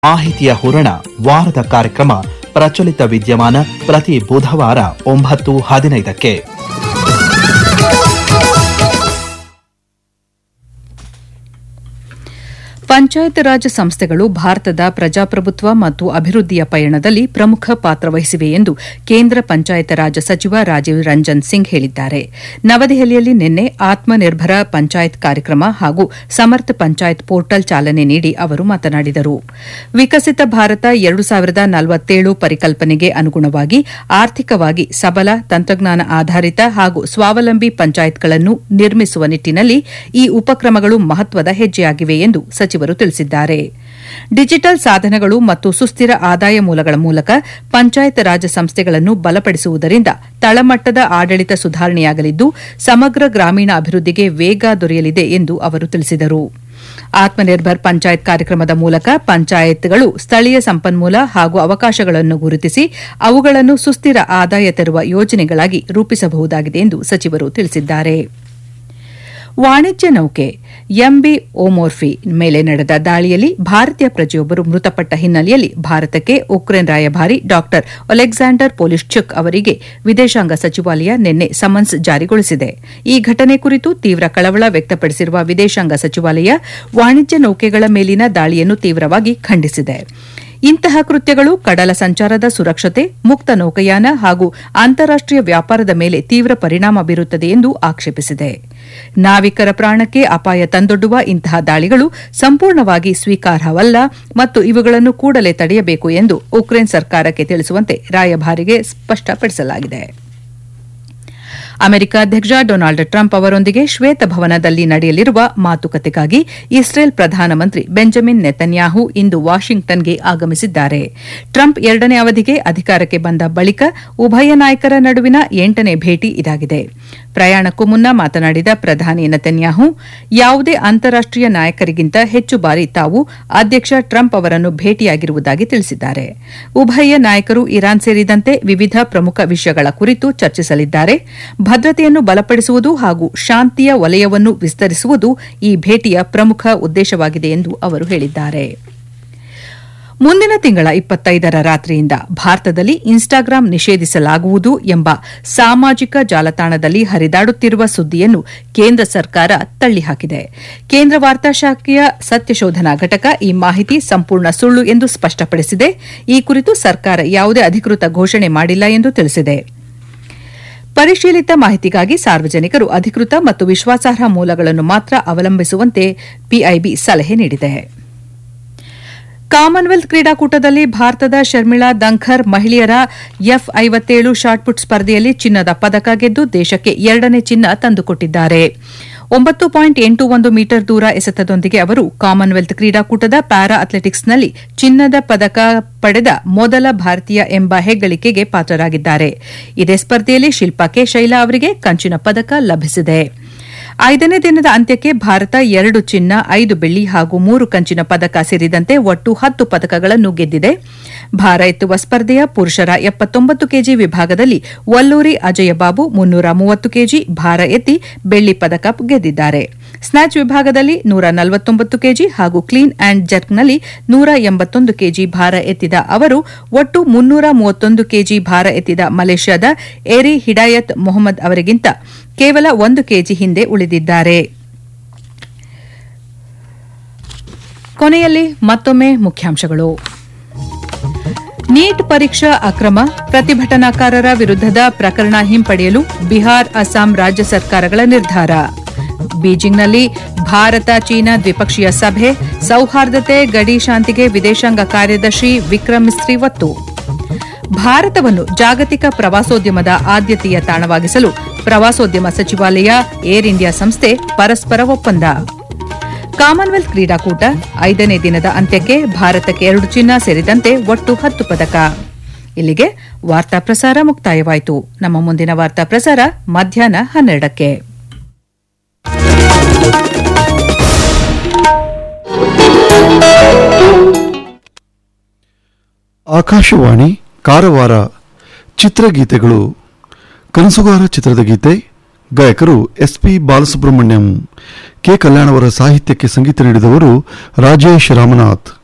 ಮಾಹಿತಿಯ ಹೂರಣ ವಾರದ ಕಾರ್ಯಕ್ರಮ ಪ್ರಚಲಿತ ವಿದ್ಯಮಾನ ಪ್ರತಿ ಬುಧವಾರ ಒಂಬತ್ತು ಹದಿನೈದಕ್ಕೆ ಪಂಚಾಯತ್ ರಾಜ್ ಸಂಸ್ಥೆಗಳು ಭಾರತದ ಪ್ರಜಾಪ್ರಭುತ್ವ ಮತ್ತು ಅಭಿವೃದ್ಧಿಯ ಪಯಣದಲ್ಲಿ ಪ್ರಮುಖ ಪಾತ್ರ ವಹಿಸಿವೆ ಎಂದು ಕೇಂದ್ರ ಪಂಚಾಯತ್ ರಾಜ್ ಸಚಿವ ರಾಜೀವ್ ರಂಜನ್ ಸಿಂಗ್ ಹೇಳಿದ್ದಾರೆ ನವದೆಹಲಿಯಲ್ಲಿ ನಿನ್ನೆ ಆತ್ಮನಿರ್ಭರ ಪಂಚಾಯತ್ ಕಾರ್ಯಕ್ರಮ ಹಾಗೂ ಸಮರ್ಥ ಪಂಚಾಯತ್ ಪೋರ್ಟಲ್ ಚಾಲನೆ ನೀಡಿ ಅವರು ಮಾತನಾಡಿದರು ವಿಕಸಿತ ಭಾರತ ಎರಡು ಸಾವಿರದ ನಲವತ್ತೇಳು ಪರಿಕಲ್ಪನೆಗೆ ಅನುಗುಣವಾಗಿ ಆರ್ಥಿಕವಾಗಿ ಸಬಲ ತಂತ್ರಜ್ಞಾನ ಆಧಾರಿತ ಹಾಗೂ ಸ್ವಾವಲಂಬಿ ಪಂಚಾಯತ್ಗಳನ್ನು ನಿರ್ಮಿಸುವ ನಿಟ್ಟಿನಲ್ಲಿ ಈ ಉಪಕ್ರಮಗಳು ಮಹತ್ವದ ಹೆಜ್ಜೆಯಾಗಿವೆ ಎಂದು ಸಚಿವರು ತಿಳಿಸಿದ್ದಾರೆ ಡಿಜಿಟಲ್ ಸಾಧನಗಳು ಮತ್ತು ಸುಸ್ಥಿರ ಆದಾಯ ಮೂಲಗಳ ಮೂಲಕ ಪಂಚಾಯತ್ ರಾಜ್ ಸಂಸ್ಥೆಗಳನ್ನು ಬಲಪಡಿಸುವುದರಿಂದ ತಳಮಟ್ಟದ ಆಡಳಿತ ಸುಧಾರಣೆಯಾಗಲಿದ್ದು ಸಮಗ್ರ ಗ್ರಾಮೀಣ ಅಭಿವೃದ್ಧಿಗೆ ವೇಗ ದೊರೆಯಲಿದೆ ಎಂದು ಅವರು ತಿಳಿಸಿದರು ಆತ್ಮನಿರ್ಭರ್ ಪಂಚಾಯತ್ ಕಾರ್ಯಕ್ರಮದ ಮೂಲಕ ಪಂಚಾಯತ್ಗಳು ಸ್ಥಳೀಯ ಸಂಪನ್ಮೂಲ ಹಾಗೂ ಅವಕಾಶಗಳನ್ನು ಗುರುತಿಸಿ ಅವುಗಳನ್ನು ಸುಸ್ಥಿರ ಆದಾಯ ತರುವ ಯೋಜನೆಗಳಾಗಿ ರೂಪಿಸಬಹುದಾಗಿದೆ ಎಂದು ಸಚಿವರು ತಿಳಿಸಿದ್ದಾರೆ ವಾಣಿಜ್ಯ ನೌಕೆ ಎಂಬಿ ಓಮೋರ್ಫಿ ಮೇಲೆ ನಡೆದ ದಾಳಿಯಲ್ಲಿ ಭಾರತೀಯ ಪ್ರಜೆಯೊಬ್ಬರು ಮೃತಪಟ್ಟ ಹಿನ್ನೆಲೆಯಲ್ಲಿ ಭಾರತಕ್ಕೆ ಉಕ್ರೇನ್ ರಾಯಭಾರಿ ಡಾ ಒಲೆಕ್ಸಾಂಡರ್ ಪೊಲಿಶ್ಚುಕ್ ಅವರಿಗೆ ವಿದೇಶಾಂಗ ಸಚಿವಾಲಯ ನಿನ್ನೆ ಸಮನ್ಸ್ ಜಾರಿಗೊಳಿಸಿದೆ ಈ ಘಟನೆ ಕುರಿತು ತೀವ್ರ ಕಳವಳ ವ್ಯಕ್ತಪಡಿಸಿರುವ ವಿದೇಶಾಂಗ ಸಚಿವಾಲಯ ವಾಣಿಜ್ಯ ನೌಕೆಗಳ ಮೇಲಿನ ದಾಳಿಯನ್ನು ತೀವ್ರವಾಗಿ ಖಂಡಿಸಿದೆ ಇಂತಹ ಕೃತ್ಯಗಳು ಕಡಲ ಸಂಚಾರದ ಸುರಕ್ಷತೆ ಮುಕ್ತ ನೌಕಾಯಾನ ಹಾಗೂ ಅಂತಾರಾಷ್ಟೀಯ ವ್ಯಾಪಾರದ ಮೇಲೆ ತೀವ್ರ ಪರಿಣಾಮ ಬೀರುತ್ತದೆ ಎಂದು ಆಕ್ಷೇಪಿಸಿದೆ ನಾವಿಕರ ಪ್ರಾಣಕ್ಕೆ ಅಪಾಯ ತಂದೊಡ್ಡುವ ಇಂತಹ ದಾಳಿಗಳು ಸಂಪೂರ್ಣವಾಗಿ ಸ್ವೀಕಾರಾರ್ಹವಲ್ಲ ಮತ್ತು ಇವುಗಳನ್ನು ಕೂಡಲೇ ತಡೆಯಬೇಕು ಎಂದು ಉಕ್ರೇನ್ ಸರ್ಕಾರಕ್ಕೆ ತಿಳಿಸುವಂತೆ ರಾಯಭಾರಿಗೆ ಸ್ಪಷ್ಟಪಡಿಸಲಾಗಿದೆ ಅಮೆರಿಕ ಅಧ್ಯಕ್ಷ ಡೊನಾಲ್ಡ್ ಟ್ರಂಪ್ ಅವರೊಂದಿಗೆ ಶ್ವೇತಭವನದಲ್ಲಿ ನಡೆಯಲಿರುವ ಮಾತುಕತೆಗಾಗಿ ಇಸ್ರೇಲ್ ಪ್ರಧಾನಮಂತ್ರಿ ಬೆಂಜಮಿನ್ ನೆತನ್ಯಾಹು ಇಂದು ವಾಷಿಂಗ್ಟನ್ಗೆ ಆಗಮಿಸಿದ್ದಾರೆ ಟ್ರಂಪ್ ಎರಡನೇ ಅವಧಿಗೆ ಅಧಿಕಾರಕ್ಕೆ ಬಂದ ಬಳಿಕ ಉಭಯ ನಾಯಕರ ನಡುವಿನ ಎಂಟನೇ ಭೇಟಿ ಇದಾಗಿದೆ ಪ್ರಯಾಣಕ್ಕೂ ಮುನ್ನ ಮಾತನಾಡಿದ ಪ್ರಧಾನಿ ನೆತನ್ಯಾಹು ಯಾವುದೇ ಅಂತಾರಾಷ್ಟೀಯ ನಾಯಕರಿಗಿಂತ ಹೆಚ್ಚು ಬಾರಿ ತಾವು ಅಧ್ಯಕ್ಷ ಟ್ರಂಪ್ ಅವರನ್ನು ಭೇಟಿಯಾಗಿರುವುದಾಗಿ ತಿಳಿಸಿದ್ದಾರೆ ಉಭಯ ನಾಯಕರು ಇರಾನ್ ಸೇರಿದಂತೆ ವಿವಿಧ ಪ್ರಮುಖ ವಿಷಯಗಳ ಕುರಿತು ಚರ್ಚಿಸಲಿದ್ದಾರೆ ಭದ್ರತೆಯನ್ನು ಬಲಪಡಿಸುವುದು ಹಾಗೂ ಶಾಂತಿಯ ವಲಯವನ್ನು ವಿಸ್ತರಿಸುವುದು ಈ ಭೇಟಿಯ ಪ್ರಮುಖ ಉದ್ದೇಶವಾಗಿದೆ ಎಂದು ಅವರು ಹೇಳಿದ್ದಾರೆ ಮುಂದಿನ ತಿಂಗಳ ಇಪ್ಪತ್ತೈದರ ರಾತ್ರಿಯಿಂದ ಭಾರತದಲ್ಲಿ ಇನ್ಸ್ಟಾಗ್ರಾಂ ನಿಷೇಧಿಸಲಾಗುವುದು ಎಂಬ ಸಾಮಾಜಿಕ ಜಾಲತಾಣದಲ್ಲಿ ಹರಿದಾಡುತ್ತಿರುವ ಸುದ್ದಿಯನ್ನು ಕೇಂದ್ರ ಸರ್ಕಾರ ತಳ್ಳಿಹಾಕಿದೆ ಕೇಂದ್ರ ವಾರ್ತಾ ಶಾಖೆಯ ಸತ್ಯಶೋಧನಾ ಘಟಕ ಈ ಮಾಹಿತಿ ಸಂಪೂರ್ಣ ಸುಳ್ಳು ಎಂದು ಸ್ಪಷ್ಟಪಡಿಸಿದೆ ಈ ಕುರಿತು ಸರ್ಕಾರ ಯಾವುದೇ ಅಧಿಕೃತ ಘೋಷಣೆ ಮಾಡಿಲ್ಲ ಎಂದು ತಿಳಿಸಿದೆ ಪರಿಶೀಲಿತ ಮಾಹಿತಿಗಾಗಿ ಸಾರ್ವಜನಿಕರು ಅಧಿಕೃತ ಮತ್ತು ವಿಶ್ವಾಸಾರ್ಹ ಮೂಲಗಳನ್ನು ಮಾತ್ರ ಅವಲಂಬಿಸುವಂತೆ ಪಿಐಬಿ ಸಲಹೆ ನೀಡಿದೆ ಕಾಮನ್ವೆಲ್ತ್ ಕ್ರೀಡಾಕೂಟದಲ್ಲಿ ಭಾರತದ ಶರ್ಮಿಳಾ ದಂಖರ್ ಮಹಿಳೆಯರ ಎಫ್ ಐವತ್ತೇಳು ಶಾಟ್ಪುಟ್ ಸ್ಪರ್ಧೆಯಲ್ಲಿ ಚಿನ್ನದ ಪದಕ ಗೆದ್ದು ದೇಶಕ್ಕೆ ಎರಡನೇ ಚಿನ್ನ ತಂದುಕೊಟ್ಟಿದ್ದಾರೆ ಒಂಬತ್ತು ಪಾಯಿಂಟ್ ಎಂಟು ಒಂದು ಮೀಟರ್ ದೂರ ಎಸೆತದೊಂದಿಗೆ ಅವರು ಕಾಮನ್ವೆಲ್ತ್ ಕ್ರೀಡಾಕೂಟದ ಪ್ಯಾರಾ ಅಥ್ಲೆಟಿಕ್ಸ್ನಲ್ಲಿ ಚಿನ್ನದ ಪದಕ ಪಡೆದ ಮೊದಲ ಭಾರತೀಯ ಎಂಬ ಹೆಗ್ಗಳಿಕೆಗೆ ಪಾತ್ರರಾಗಿದ್ದಾರೆ ಇದೇ ಸ್ಪರ್ಧೆಯಲ್ಲಿ ಶಿಲ್ಪಾ ಕೆ ಶೈಲಾ ಅವರಿಗೆ ಕಂಚಿನ ಪದಕ ಲಭಿಸಿದೆ ಐದನೇ ದಿನದ ಅಂತ್ಯಕ್ಕೆ ಭಾರತ ಎರಡು ಚಿನ್ನ ಐದು ಬೆಳ್ಳಿ ಹಾಗೂ ಮೂರು ಕಂಚಿನ ಪದಕ ಸೇರಿದಂತೆ ಒಟ್ಟು ಹತ್ತು ಪದಕಗಳನ್ನು ಗೆದ್ದಿದೆ ಭಾರ ಎತ್ತುವ ಸ್ಪರ್ಧೆಯ ಪುರುಷರ ಎಪ್ಪತ್ತೊಂಬತ್ತು ಕೆಜಿ ವಿಭಾಗದಲ್ಲಿ ವಲ್ಲೂರಿ ಅಜಯ ಬಾಬು ಮುನ್ನೂರ ಮೂವತ್ತು ಕೆಜಿ ಭಾರ ಎತ್ತಿ ಬೆಳ್ಳಿ ಪದಕ ಗೆದ್ದಿದ್ದಾರೆ ಸ್ನ್ಯಾಚ್ ವಿಭಾಗದಲ್ಲಿ ನೂರ ನಲವತ್ತೊಂಬತ್ತು ಕೆಜಿ ಹಾಗೂ ಕ್ಲೀನ್ ಅಂಡ್ ಜರ್ಕ್ನಲ್ಲಿ ನೂರ ಎಂಬತ್ತೊಂದು ಕೆಜಿ ಭಾರ ಎತ್ತಿದ ಅವರು ಒಟ್ಟು ಮುನ್ನೂರ ಮೂವತ್ತೊಂದು ಕೆಜಿ ಭಾರ ಎತ್ತಿದ ಮಲೇಷ್ಯಾದ ಏರಿ ಹಿಡಾಯತ್ ಮೊಹಮ್ಮದ್ ಅವರಿಗಿಂತ ಕೇವಲ ಒಂದು ಕೆಜಿ ಹಿಂದೆ ಉಳಿದಿದ್ದಾರೆ ಕೊನೆಯಲ್ಲಿ ಮತ್ತೊಮ್ಮೆ ಮುಖ್ಯಾಂಶಗಳು ನೀಟ್ ಪರೀಕ್ಷಾ ಅಕ್ರಮ ಪ್ರತಿಭಟನಾಕಾರರ ವಿರುದ್ಧದ ಪ್ರಕರಣ ಹಿಂಪಡೆಯಲು ಬಿಹಾರ್ ಅಸ್ಸಾಂ ರಾಜ್ಯ ಸರ್ಕಾರಗಳ ನಿರ್ಧಾರ ಬೀಜಿಂಗ್ನಲ್ಲಿ ಭಾರತ ಚೀನಾ ದ್ವಿಪಕ್ಷೀಯ ಸಭೆ ಸೌಹಾರ್ದತೆ ಗಡಿ ಶಾಂತಿಗೆ ವಿದೇಶಾಂಗ ಕಾರ್ಯದರ್ಶಿ ವಿಕ್ರಮ್ ಮಿಸ್ತ್ರಿ ಒತ್ತು ಭಾರತವನ್ನು ಜಾಗತಿಕ ಪ್ರವಾಸೋದ್ಯಮದ ಆದ್ಯತೆಯ ತಾಣವಾಗಿಸಲು ಪ್ರವಾಸೋದ್ಯಮ ಸಚಿವಾಲಯ ಏರ್ ಇಂಡಿಯಾ ಸಂಸ್ಥೆ ಪರಸ್ಪರ ಒಪ್ಪಂದ ಕಾಮನ್ವೆಲ್ತ್ ಕ್ರೀಡಾಕೂಟ ಐದನೇ ದಿನದ ಅಂತ್ಯಕ್ಕೆ ಭಾರತಕ್ಕೆ ಎರಡು ಚಿನ್ನ ಸೇರಿದಂತೆ ಒಟ್ಟು ಹತ್ತು ಪದಕ ಇಲ್ಲಿಗೆ ವಾರ್ತಾ ಪ್ರಸಾರ ಮುಕ್ತಾಯವಾಯಿತು ನಮ್ಮ ಮುಂದಿನ ವಾರ್ತಾ ಪ್ರಸಾರ ಮಧ್ಯಾಹ್ನ ಹನ್ನೆರಡಕ್ಕೆ ಆಕಾಶವಾಣಿ ಕಾರವಾರ ಚಿತ್ರಗೀತೆಗಳು ಕನಸುಗಾರ ಚಿತ್ರದ ಗೀತೆ ಗಾಯಕರು ಎಸ್ ಪಿ ಬಾಲಸುಬ್ರಹ್ಮಣ್ಯಂ ಕೆ ಕಲ್ಯಾಣವರ ಸಾಹಿತ್ಯಕ್ಕೆ ಸಂಗೀತ ನೀಡಿದವರು ರಾಜೇಶ್ ರಾಮನಾಥ್